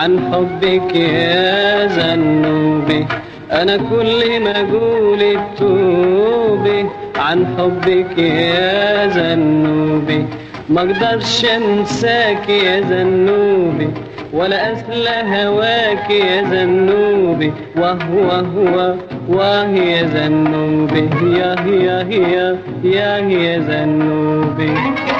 عن حبك يا ذنوبي انا كل ما اقول توبي عن حبك يا ذنوبي ما اقدرش انساك يا ذنوبي ولا اسلى هواك يا ذنوبي وهو هو واه يا ذنوبي يا يا يا يا يا ذنوبي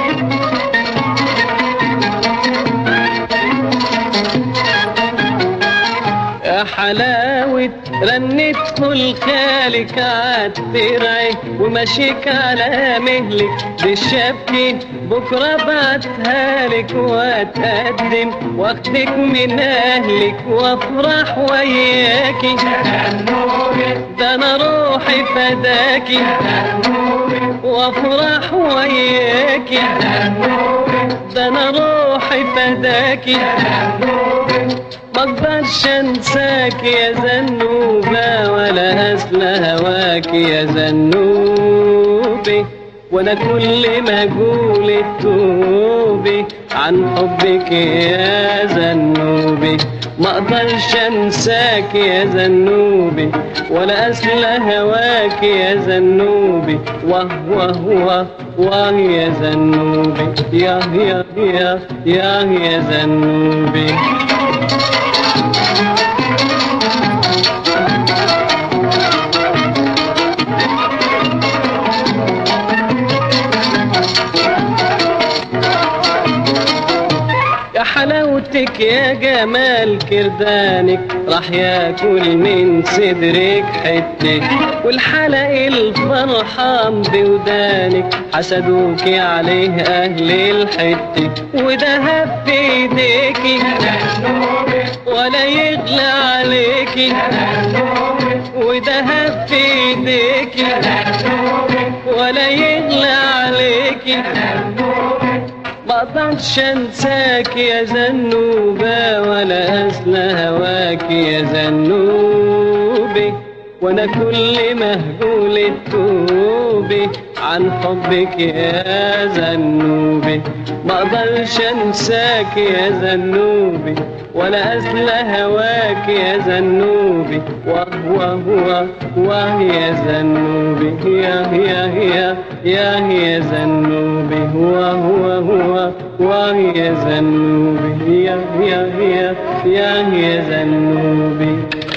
يا حلاوة رنت كل خالك عالترعي ومشيك على مهلك بالشبكة بكرة بعتها لك واتقدم واخدك من اهلك وافرح وياكي ده انا روحي فداكي وافرح وياكي ده انا روحي فداكي ما اقدرش انساك يا زنوبة ولا اسلى هواك يا زنوبي وانا كل ما اقول توبي عن حبك يا زنوبي ما اقدرش انساك يا زنوبي ولا اسلى هواك يا زنوبي وهو هو واه يا زنوبي يا يا يا يا يا زنوبي يا حلاوتك يا جمال كردانك راح ياكل من صدرك حتة والحلق الفرحان بودانك حسدوك عليه اهل الحتة وذهب في ايديكي ولا يغلى عليكي وذهب في ايديكي ولا يغلى عليكي ما اقدرش انساك يا زنوبة ولا اسلى هواك يا زنوبي وانا كل مهجول التوبي عن حبك يا زنوبي ما اقدرش انساك يا زنوبي ولا اسلى هواك يا زنوبي وهو هو واه يا زنوبي يا يا يا يا يا زنوبي هو هو هو واه يا زنوبي يا يا يا يا يا زنوبي